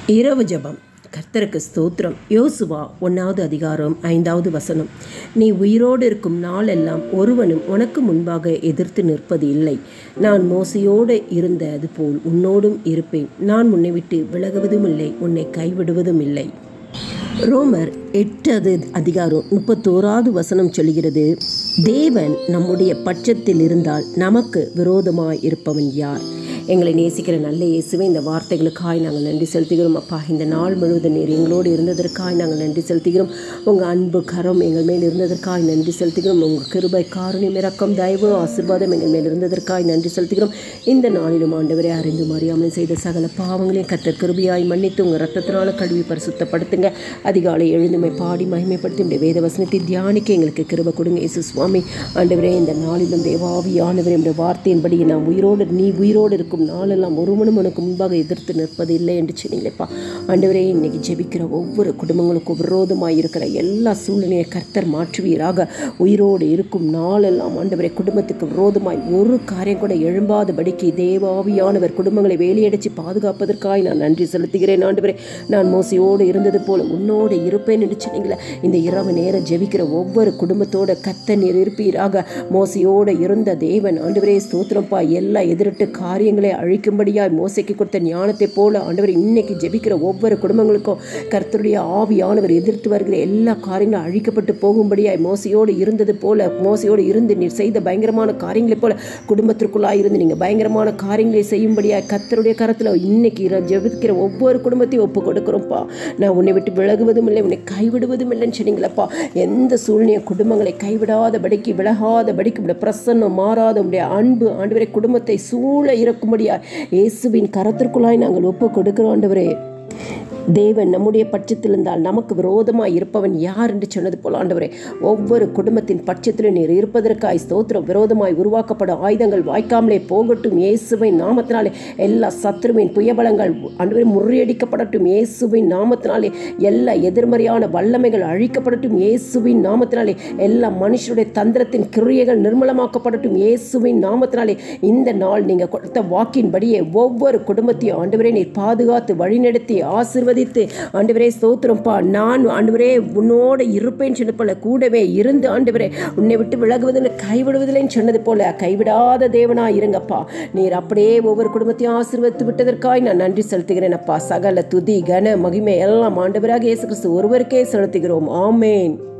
இரவு ஜெபம் கர்த்தருக்கு ஸ்தோத்திரம் யோசுவா ஒன்றாவது அதிகாரம் ஐந்தாவது வசனம் நீ உயிரோடு இருக்கும் நாளெல்லாம் ஒருவனும் உனக்கு முன்பாக எதிர்த்து நிற்பது இல்லை நான் மோசையோடு இருந்தது போல் உன்னோடும் இருப்பேன் நான் உன்னை விட்டு விலகுவதும் இல்லை உன்னை கைவிடுவதும் இல்லை ரோமர் எட்டாவது அதிகாரம் முப்பத்தோராவது வசனம் சொல்கிறது தேவன் நம்முடைய பட்சத்தில் இருந்தால் நமக்கு விரோதமாய் இருப்பவன் யார் எங்களை நேசிக்கிற நல்ல இயேசுவே இந்த வார்த்தைகளுக்காய் நாங்கள் நன்றி செலுத்துகிறோம் அப்பா இந்த நாள் முழுவதும் நீர் எங்களோடு இருந்ததற்காய் நாங்கள் நன்றி செலுத்துகிறோம் உங்கள் அன்பு கரம் எங்கள் மேல் இருந்ததற்காய் நன்றி செலுத்துகிறோம் உங்கள் கிருபை காருண்யம் இறக்கம் தயவு ஆசிர்வாதம் எங்கள் மேல் இருந்ததற்காய் நன்றி செலுத்துகிறோம் இந்த நாளிலும் ஆண்டவரை அறிந்து அறியாமல் செய்த சகல பாவங்களையும் கத்தர் கிருபியாய் மன்னித்து உங்கள் ரத்தத்தினால கழுவி பரிசுத்தப்படுத்துங்க அதிகாலை எழுந்துமை பாடி மகிமைப்படுத்தி இந்த வேத வசனத்தை தியானிக்க எங்களுக்கு கிருப கொடுங்க இயேசு சுவாமி ஆண்டவரே இந்த நாளிலும் தேவாவியானவரே இந்த வார்த்தையின்படி நாம் உயிரோடு நீ உயிரோடு இருக்கும் நாளெல்லாம் ஒருவனும் உனக்கு முன்பாக எதிர்த்து நிற்பது இல்லை என்று சொன்னீங்களேப்பா ஆண்டவரே இன்னைக்கு ஜெபிக்கிற ஒவ்வொரு குடும்பங்களுக்கும் விரோதமாக இருக்கிற எல்லா சூழ்நிலையை கர்த்தர் மாற்றுவீராக உயிரோடு இருக்கும் நாளெல்லாம் ஆண்டவரே குடும்பத்துக்கு விரோதமாய் ஒரு காரியம் கூட எழும்பாதபடிக்கு தேவாவியானவர் குடும்பங்களை வேலையடிச்சு பாதுகாப்பதற்காக நான் நன்றி செலுத்துகிறேன் ஆண்டவரே நான் மோசையோடு இருந்தது போல உன்னோடு இருப்பேன் என்று சொன்னீங்களே இந்த இரவு நேரம் ஜெபிக்கிற ஒவ்வொரு குடும்பத்தோட கத்த நீர் இருப்பீராக மோசையோடு இருந்த தேவன் ஆண்டவரே ஸ்தோத்திரப்பா எல்லா எதிரிட்டு காரியங்களை அழிக்கும்படியாய் மோசைக்கு கொடுத்த ஞானத்தை போல ஆண்டவர் இன்னைக்கு ஜெபிக்கிற ஒவ்வொரு குடும்பங்களுக்கும் கர்த்தருடைய ஆவியானவர் எதிர்த்து வருகிற எல்லா காரியங்களும் அழிக்கப்பட்டு போகும்படியாய் மோசையோடு இருந்தது போல மோசையோடு இருந்து நீர் செய்த பயங்கரமான காரியங்களைப் போல குடும்பத்திற்குள்ளாக இருந்து நீங்கள் பயங்கரமான காரியங்களை செய்யும்படியாய் கர்த்தருடைய கரத்தில் இன்னைக்கு இர- ஜெபிக்கிற ஒவ்வொரு குடும்பத்தையும் ஒப்பு கொடுக்குறோம்ப்பா நான் உன்னை விட்டு விலகுவதும் இல்லை உன்னை கைவிடுவதும் இல்லைன்னு சொன்னீங்களப்பா எந்த சூழ்நிலையும் குடும்பங்களை கைவிடாதபடிக்கு விலகாதபடிக்கு உடைய பிரசன்னம் மாறாத உடைய அன்பு ஆண்டவரை குடும்பத்தை சூழ இருக்கும்படியா இயேசுவின் கரத்திற்குள்ளாய் நாங்கள் ஒப்பு கொடுக்கிறோம் ஆண்டவரே தேவன் நம்முடைய பட்சத்தில் இருந்தால் நமக்கு விரோதமாய் இருப்பவன் யார் என்று சொன்னது போல ஆண்டவரே ஒவ்வொரு குடும்பத்தின் பட்சத்திலும் நீர் இருப்பதற்காய் ஸ்தோத்திரம் விரோதமாய் உருவாக்கப்படும் ஆயுதங்கள் வாய்க்காமலே போகட்டும் இயேசுவின் நாமத்தினாலே எல்லா சத்ருவின் புயபலங்கள் ஆண்டவரே முறியடிக்கப்படட்டும் இயேசுவின் நாமத்தினாலே எல்லா எதிர்மறையான வல்லமைகள் அழிக்கப்படட்டும் இயேசுவின் நாமத்தினாலே எல்லா மனுஷருடைய தந்திரத்தின் கிரியைகள் நிர்மலமாக்கப்படட்டும் இயேசுவின் நாமத்தினாலே இந்த நாள் நீங்கள் கொடுத்த வாக்கின்படியே ஒவ்வொரு குடும்பத்தையும் ஆண்டவரே நீர் பாதுகாத்து வழிநடத்தி ஆசிர்வதித்து ஆண்டவரே ஸ்தோத்திரம்ப்பா நான் ஆண்டவரே உன்னோடு இருப்பேன்னு சொன்ன போல கூடவே இருந்து ஆண்டவரே உன்னை விட்டு விலகுவதில்லை கைவிடுவதில்லைன்னு சொன்னது போல கைவிடாத தேவனா இருங்கப்பா நீர் அப்படியே ஒவ்வொரு குடும்பத்தையும் ஆசீர்வதித்து விட்டதற்காய் நான் நன்றி செலுத்துகிறேன் அப்பா சகல துதி கன மகிமை எல்லாம் ஆண்டவராக இயேசு கிறிஸ்து ஒருவருக்கே செலுத்துகிறோம் ஆமேன்